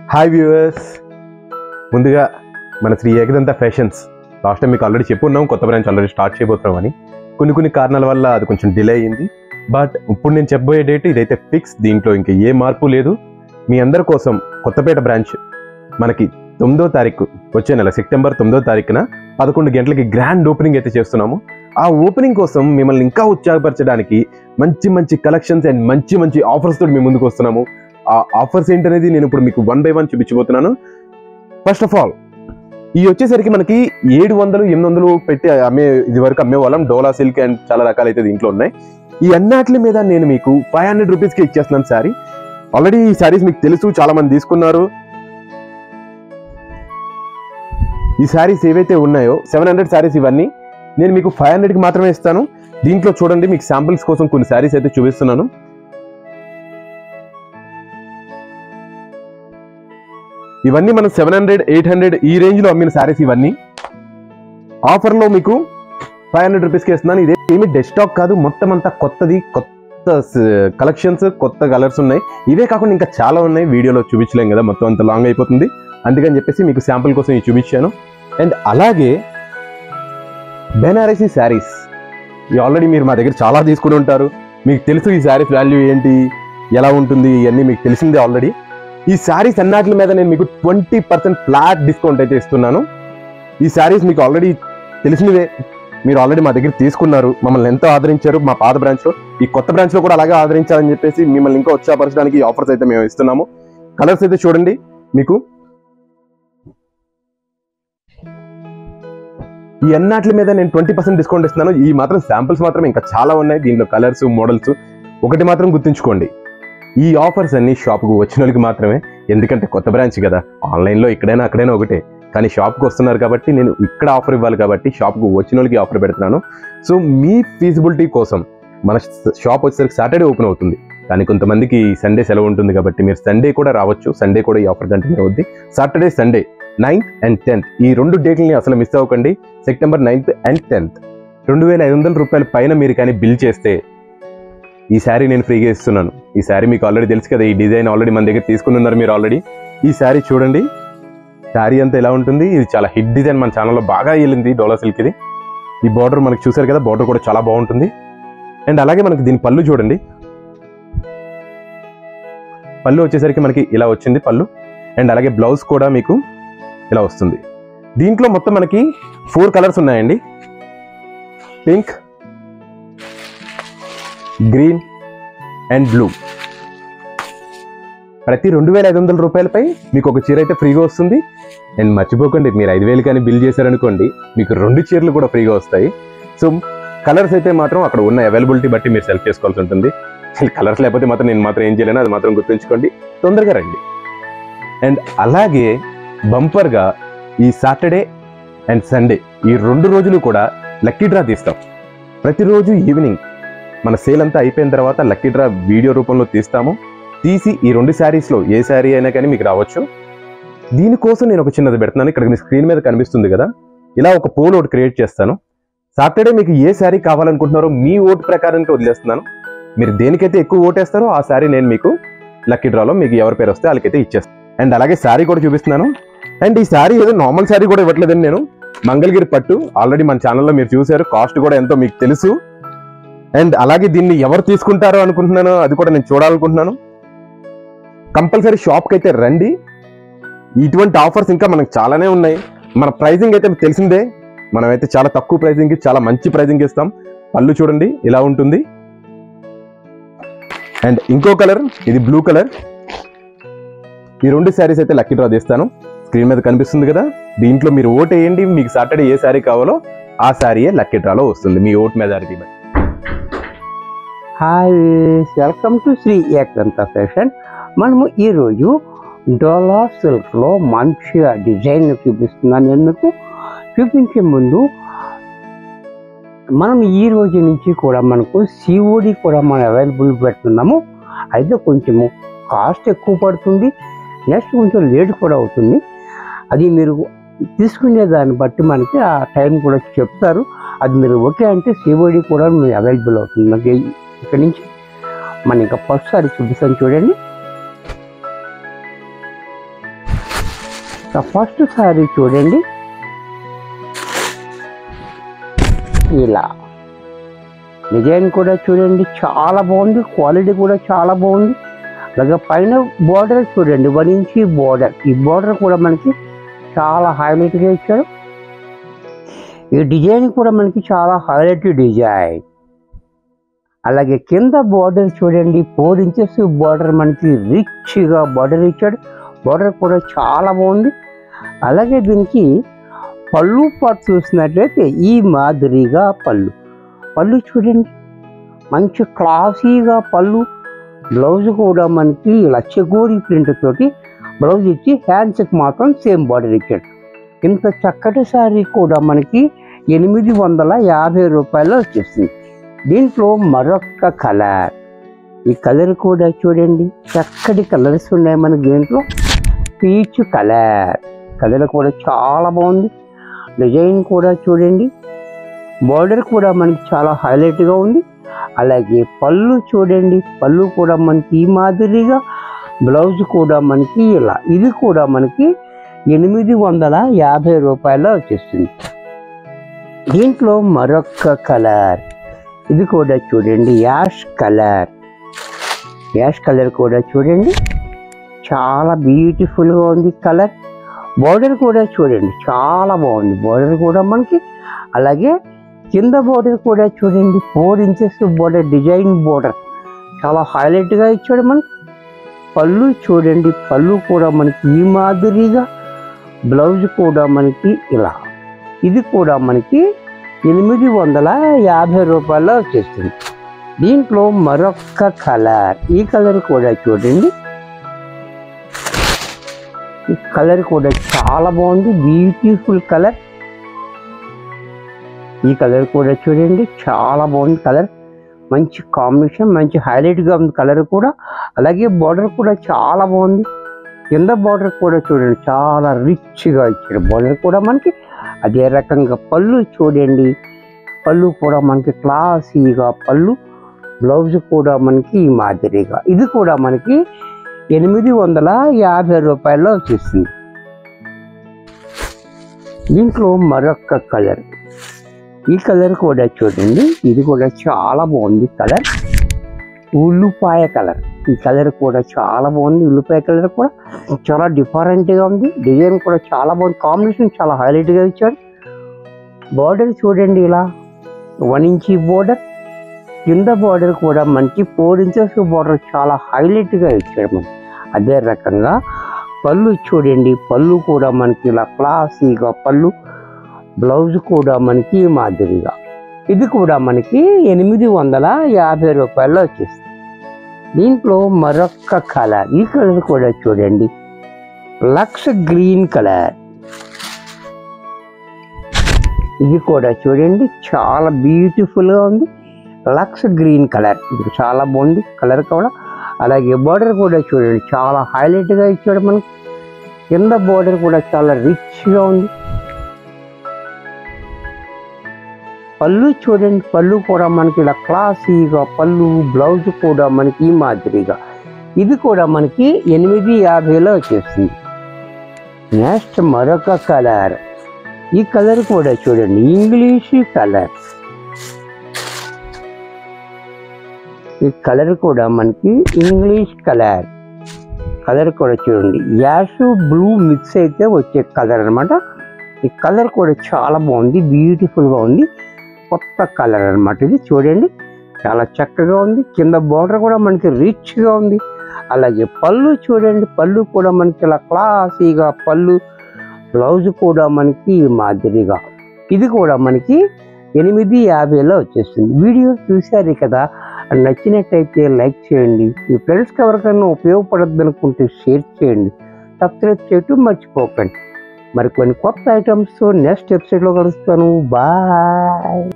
hi viewers ముందుగా మన Shri Ekadanta fashions last time మీకు ఆల్రెడీ చెప్పున్నాం కొత్త బ్రాంచ్ ఆల్రెడీ స్టార్ట్ చేయబోతున్నామని కొన్ని కొన్ని కారణాల వల్ల అది కొంచెం డిలే అయింది బట్ ఇప్పుడు నేను చెప్పబోయే డేట్ ఇదైతే ఫిక్స్ దీంట్లో ఇంకా ఏ మార్పు లేదు మీ అందరి కోసం కొత్తపేట బ్రాంచ్ మనకి తొమ్మిదో తారీఖు వచ్చే నెల సెప్టెంబర్ తొమ్మిదో తారీఖున పదకొండు గంటలకి గ్రాండ్ ఓపెనింగ్ అయితే చేస్తున్నాము ఆ ఓపెనింగ్ కోసం మిమ్మల్ని ఇంకా ఉత్సాహపరచడానికి మంచి మంచి కలెక్షన్స్ అండ్ మంచి మంచి ఆఫర్స్ తోటి మీ ముందుకు వస్తున్నాము ఆ ఆఫర్స్ ఏంటనేది నేను ఇప్పుడు మీకు వన్ బై వన్ చూపించబోతున్నాను ఫస్ట్ ఆఫ్ ఆల్ ఈ వచ్చేసరికి మనకి ఏడు వందలు ఎనిమిది వందలు పెట్టి అమ్మే ఇది వరకు అమ్మే వాళ్ళం డోలా సిల్క్ అండ్ చాలా రకాలు అయితే దీంట్లో ఉన్నాయి ఈ అన్నిటి మీద నేను మీకు ఫైవ్ హండ్రెడ్ రూపీస్కి ఇచ్చేస్తున్నాను శారీ ఆల్రెడీ ఈ శారీస్ మీకు తెలుసు చాలా మంది తీసుకున్నారు ఈ శారీస్ ఏవైతే ఉన్నాయో సెవెన్ హండ్రెడ్ శారీస్ ఇవన్నీ నేను మీకు ఫైవ్ హండ్రెడ్కి మాత్రమే ఇస్తాను దీంట్లో చూడండి మీకు శాంపిల్స్ కోసం కొన్ని శారీస్ అయితే చూపిస్తున్నాను ఇవన్నీ మనం సెవెన్ హండ్రెడ్ ఎయిట్ హండ్రెడ్ ఈ రేంజ్ లో అమ్మిన శారీస్ ఇవన్నీ ఆఫర్ లో మీకు ఫైవ్ హండ్రెడ్ రూపీస్కి ఇస్తున్నాను ఇదే ఏమి డెస్క్టాప్ కాదు మొత్తం అంతా కొత్తది కొత్త కలెక్షన్స్ కొత్త కలర్స్ ఉన్నాయి ఇవే కాకుండా ఇంకా చాలా ఉన్నాయి వీడియోలో చూపించలేం కదా మొత్తం అంత లాంగ్ అయిపోతుంది అందుకని చెప్పేసి మీకు శాంపుల్ కోసం ఇవి చూపించాను అండ్ అలాగే బెనారసీ శారీస్ ఇవి ఆల్రెడీ మీరు మా దగ్గర చాలా తీసుకుని ఉంటారు మీకు తెలుసు ఈ శారీస్ వాల్యూ ఏంటి ఎలా ఉంటుంది ఇవన్నీ మీకు తెలిసిందే ఆల్రెడీ ఈ శారీస్ అన్నిటి మీద నేను మీకు ట్వంటీ పర్సెంట్ ఫ్లాట్ డిస్కౌంట్ అయితే ఇస్తున్నాను ఈ శారీస్ మీకు ఆల్రెడీ తెలిసినవే మీరు ఆల్రెడీ మా దగ్గర తీసుకున్నారు మమ్మల్ని ఎంతో ఆదరించారు మా పాత బ్రాంచ్లో ఈ కొత్త బ్రాంచ్లో కూడా అలాగే ఆదరించాలని చెప్పేసి మిమ్మల్ని ఇంకా ఉత్సాహపరచడానికి ఈ ఆఫర్స్ అయితే మేము ఇస్తున్నాము కలర్స్ అయితే చూడండి మీకు ఈ అన్నిటి మీద నేను ట్వంటీ పర్సెంట్ డిస్కౌంట్ ఇస్తున్నాను ఈ మాత్రం శాంపిల్స్ మాత్రం ఇంకా చాలా ఉన్నాయి దీంట్లో కలర్స్ మోడల్స్ ఒకటి మాత్రం గుర్తుంచుకోండి ఈ ఆఫర్స్ అన్ని షాప్కు వచ్చిన వాళ్ళకి మాత్రమే ఎందుకంటే కొత్త బ్రాంచ్ కదా ఆన్లైన్లో ఇక్కడైనా అక్కడైనా ఒకటే కానీ షాప్కి వస్తున్నారు కాబట్టి నేను ఇక్కడ ఆఫర్ ఇవ్వాలి కాబట్టి షాప్కు వచ్చిన వాళ్ళకి ఆఫర్ పెడుతున్నాను సో మీ ఫీజిబిలిటీ కోసం మన షాప్ వచ్చేసరికి సాటర్డే ఓపెన్ అవుతుంది కానీ కొంతమందికి సండే సెలవు ఉంటుంది కాబట్టి మీరు సండే కూడా రావచ్చు సండే కూడా ఈ ఆఫర్ కంటిన్యూ అవుద్ది Saturday Sunday ninth and tenth ఈ రెండు డేట్లని అసలు మిస్ అవ్వకండి సెప్టెంబర్ నైన్త్ అండ్ టెన్త్ రెండు వేల ఐదు వందల రూపాయల పైన మీరు కానీ బిల్ చేస్తే ఈ శారీ నేను ఫ్రీగా ఇస్తున్నాను ఈ శారీ మీకు ఆల్రెడీ తెలుసు కదా ఈ డిజైన్ ఆల్రెడీ మన దగ్గర తీసుకుని ఉన్నారు మీరు ఆల్రెడీ ఈ శారీ చూడండి శారీ అంతా ఎలా ఉంటుంది ఇది చాలా హిట్ డిజైన్ మన ఛానల్లో బాగా వెళ్ళింది డోలా సిల్క్ ఇది ఈ బార్డర్ మనకి చూసారు కదా బార్డర్ కూడా చాలా బాగుంటుంది అండ్ అలాగే మనకి దీని పళ్ళు చూడండి పళ్ళు వచ్చేసరికి మనకి ఇలా వచ్చింది పళ్ళు అండ్ అలాగే బ్లౌజ్ కూడా మీకు ఇలా వస్తుంది దీంట్లో మొత్తం మనకి ఫోర్ కలర్స్ ఉన్నాయండి పింక్ గ్రీన్ అండ్ బ్లూ ప్రతి రెండు వేల ఐదు వందల రూపాయలపై మీకు ఒక చీర అయితే ఫ్రీగా వస్తుంది అండ్ మర్చిపోకండి మీరు ఐదు వేలు కానీ బిల్ చేశారనుకోండి మీకు రెండు చీరలు కూడా ఫ్రీగా వస్తాయి సో కలర్స్ అయితే మాత్రం అక్కడ ఉన్న అవైలబిలిటీ బట్టి మీరు సెలెక్ట్ చేసుకోవాల్సి ఉంటుంది కలర్స్ లేకపోతే మాత్రం నేను మాత్రం ఏం చేయలేను అది మాత్రం గుర్తుంచుకోండి తొందరగా రండి అండ్ అలాగే బంపర్గా ఈ సాటర్డే అండ్ సండే ఈ రెండు రోజులు కూడా లక్కీ డ్రా తీస్తాం ప్రతిరోజు ఈవినింగ్ మన సేల్ అంతా అయిపోయిన తర్వాత లక్కీ డ్రా వీడియో రూపంలో తీస్తాము తీసి ఈ రెండు శారీస్లో ఏ శారీ అయినా కానీ మీకు రావచ్చు దీనికోసం నేను ఒక చిన్నది పెడుతున్నాను ఇక్కడ మీ స్క్రీన్ మీద కనిపిస్తుంది కదా ఇలా ఒక పోల్ ఒకటి క్రియేట్ చేస్తాను సాటర్డే మీకు ఏ శారీ కావాలనుకుంటున్నారో మీ ఓటు ప్రకారానికి వదిలేస్తున్నాను మీరు దేనికైతే ఎక్కువ ఓటేస్తారో ఆ శారీ నేను మీకు లక్కీ డ్రాలో మీకు ఎవరి పేరు వస్తే వాళ్ళకైతే ఇచ్చేస్తాను అండ్ అలాగే శారీ కూడా చూపిస్తున్నాను అండ్ ఈ శారీ ఏదో నార్మల్ శారీ కూడా ఇవ్వట్లేదండి నేను మంగళగిరి పట్టు ఆల్రెడీ మన ఛానల్లో మీరు చూశారు కాస్ట్ కూడా ఎంతో మీకు తెలుసు అండ్ అలాగే దీన్ని ఎవరు తీసుకుంటారో అనుకుంటున్నాను అది కూడా నేను చూడాలనుకుంటున్నాను కంపల్సరీ షాప్కి అయితే రండి ఇటువంటి ఆఫర్స్ ఇంకా మనకు చాలానే ఉన్నాయి మన ప్రైజింగ్ అయితే మీకు తెలిసిందే మనమైతే చాలా తక్కువ ప్రైజింగ్ చాలా మంచి ప్రైజింగ్ ఇస్తాం పళ్ళు చూడండి ఇలా ఉంటుంది అండ్ ఇంకో కలర్ ఇది బ్లూ కలర్ ఈ రెండు శారీస్ అయితే లక్కీ డ్రా తీస్తాను స్క్రీన్ మీద కనిపిస్తుంది కదా దీంట్లో మీరు ఓట్ వేయండి మీకు సాటర్డే ఏ శారీ కావాలో ఆ శారీయే లక్కీ డ్రాలో వస్తుంది మీ ఓట్ మెజారిటీ బట్టి hi welcome to Shri Ekanta fashion మనము ఈరోజు డోలా సిల్క్లో మంచిగా డిజైన్ చూపిస్తున్నాను నేను మీకు చూపించే ముందు మనం ఈ రోజు నుంచి కూడా మనకు సిఓడి కూడా మనం అవైలబుల్ పెడుతున్నాము అయితే కొంచెము కాస్ట్ ఎక్కువ పడుతుంది నెక్స్ట్ కొంచెం లేట్ కూడా అవుతుంది అది మీరు తీసుకునే దాన్ని బట్టి మనకి ఆ టైం కూడా చెప్తారు అది మీరు ఓకే అంటే సిఓడి కూడా మీకు అవైలబుల్ అవుతుంది మనకి ఇక్కడ నుంచి మన ఇంకా ఫస్ట్ సారి చూపిస్తాను చూడండి ఫస్ట్ సారీ చూడండి ఇలా డిజైన్ కూడా చూడండి చాలా బాగుంది క్వాలిటీ కూడా చాలా బాగుంది అలాగే పైన బార్డర్ చూడండి వన్ ఇంచి బార్డర్ ఈ బార్డర్ కూడా మనకి చాలా హైలైట్గా ఇచ్చాడు ఈ డిజైన్ కూడా మనకి చాలా హైలైట్ డిజైన్ అలాగే కింద బార్డర్ చూడండి ఫోర్ ఇంచెస్ బార్డర్ మనకి రిచ్గా బార్డర్ ఇచ్చాడు బార్డర్ కూడా చాలా బాగుంది అలాగే దీనికి పళ్ళు పాటు చూసినట్లయితే ఈ మాదిరిగా పళ్ళు పళ్ళు చూడండి మంచి క్లాసీగా పళ్ళు బ్లౌజ్ కూడా మనకి ఇలా చెగోరి ప్రింట్ తోటి బ్లౌజ్ ఇచ్చి హ్యాండ్స్కి మాత్రం సేమ్ బార్డర్ ఇచ్చాడు ఇంత చక్కటి శారీ కూడా మనకి ఎనిమిది వందల యాభై రూపాయలు వచ్చేసింది దీంట్లో మరొక కలర్ ఈ కలర్ కూడా చూడండి చక్కటి కలర్స్ ఉన్నాయి మనకి దీంట్లో పీచ్ కలర్ కలర్ కూడా చాలా బాగుంది డిజైన్ కూడా చూడండి బార్డర్ కూడా మనకి చాలా హైలైట్గా ఉంది అలాగే పళ్ళు చూడండి పళ్ళు కూడా మనకి ఈ మాదిరిగా బ్లౌజ్ కూడా మనకి ఇలా ఇది కూడా మనకి ఎనిమిది వందల యాభై రూపాయలు వచ్చేస్తుంది దీంట్లో మరొక కలర్ ఇది కూడా చూడండి యాష్ కలర్ యాష్ కలర్ కూడా చూడండి చాలా బ్యూటిఫుల్గా ఉంది కలర్ బార్డర్ కూడా చూడండి చాలా బాగుంది బార్డర్ కూడా మనకి అలాగే కింద బార్డర్ కూడా చూడండి four inches border design border చాలా హైలైట్గా ఇచ్చాడు మనకి పళ్ళు చూడండి పళ్ళు కూడా మనకి ఈ మాదిరిగా బ్లౌజ్ కూడా మనకి ఇలా ఇది కూడా మనకి ఎనిమిది వందల యాభై రూపాయల్లో వచ్చేస్తుంది దీంట్లో మరొక కలర్ ఈ కలర్ కూడా చూడండి ఈ కలర్ కూడా చాలా బాగుంది బ్యూటిఫుల్ కలర్ ఈ కలర్ కూడా చూడండి చాలా బాగుంది కలర్ మంచి కాంబినేషన్ మంచి హైలైట్గా ఉంది కలర్ కూడా అలాగే బార్డర్ కూడా చాలా బాగుంది కింద బార్డర్ కూడా చూడండి చాలా రిచ్గా ఇచ్చాడు బార్డర్ కూడా మనకి అదే రకంగా పళ్ళు చూడండి పళ్ళు కూడా మనకి క్లాసీగా పళ్ళు బ్లౌజ్ కూడా మనకి ఈ మాదిరిగా ఇది కూడా మనకి ఎనిమిది వందల యాభై రూపాయల్లో వచ్చేసింది దీంట్లో మరొక కలర్ ఈ కలర్ కూడా చూడండి ఇది కూడా చాలా బాగుంది కలర్ ఉల్లిపాయ కలర్ ఈ కలర్ కూడా చాలా బాగుంది ఉల్లిపాయ కలర్ కూడా చాలా డిఫరెంట్గా ఉంది డిజైన్ కూడా చాలా బాగుంది కాంబినేషన్ చాలా హైలైట్గా ఇచ్చాడు బార్డర్ చూడండి ఇలా వన్ ఇంచీ బార్డర్ కింద బార్డర్ కూడా మనకి ఫోర్ ఇంచెస్ బార్డర్ చాలా హైలైట్గా ఇచ్చాడు మనకి అదే రకంగా పళ్ళు చూడండి పళ్ళు కూడా మనకి ఇలా క్లాసీగా పళ్ళు బ్లౌజ్ కూడా మనకి ఈ మాదిరిగా ఇది కూడా మనకి ఎనిమిది వందల యాభై రూపాయల్లో వచ్చేస్తుంది దీంట్లో మరొక కలర్ ఈ కలర్ కూడా చూడండి లక్స్ గ్రీన్ కలర్ ఇది కూడా చూడండి చాలా బ్యూటిఫుల్గా ఉంది లక్స్ గ్రీన్ కలర్ ఇది చాలా బాగుంది కలర్ కూడా అలాగే బార్డర్ కూడా చూడండి చాలా హైలైట్గా ఇచ్చాడు మనకి కింద బార్డర్ కూడా చాలా రిచ్గా ఉంది పళ్ళు చూడండి పళ్ళు కూడా మనకి ఇలా క్లాసీగా పళ్ళు బ్లౌజ్ కూడా మనకి ఈ మాదిరిగా ఇది కూడా మనకి ఎనిమిది యాభైలో వచ్చేస్తుంది నెక్స్ట్ మరొక కలర్ ఈ కలర్ కూడా చూడండి ఇంగ్లీష్ కలర్ ఈ కలర్ కూడా మనకి ఇంగ్లీష్ కలర్ కలర్ కూడా చూడండి యాష్ బ్లూ మిక్స్ అయితే వచ్చే కలర్ అన్నమాట ఈ కలర్ కూడా చాలా బాగుంది బ్యూటిఫుల్గా ఉంది కొత్త కలర్ అన్నమాట ఇది చూడండి చాలా చక్కగా ఉంది కింద బార్డర్ కూడా మనకి రిచ్గా ఉంది అలాగే పళ్ళు చూడండి పళ్ళు కూడా మనకి ఇలా క్లాసీగా పళ్ళు బ్లౌజ్ కూడా మనకి ఈ మాదిరిగా ఇది కూడా మనకి ఎనిమిది యాభైలో వచ్చేస్తుంది వీడియో చూశారు కదా నచ్చినట్టయితే లైక్ చేయండి మీ ఫ్రెండ్స్కి ఎవరికైనా ఉపయోగపడద్దు అనుకుంటే షేర్ చేయండి సబ్స్క్రైబ్ చేయటం మర్చిపోకండి మరి కొన్ని కొత్త ఐటమ్స్ నెక్స్ట్ ఎపిసోడ్లో కలుస్తాను బాయ్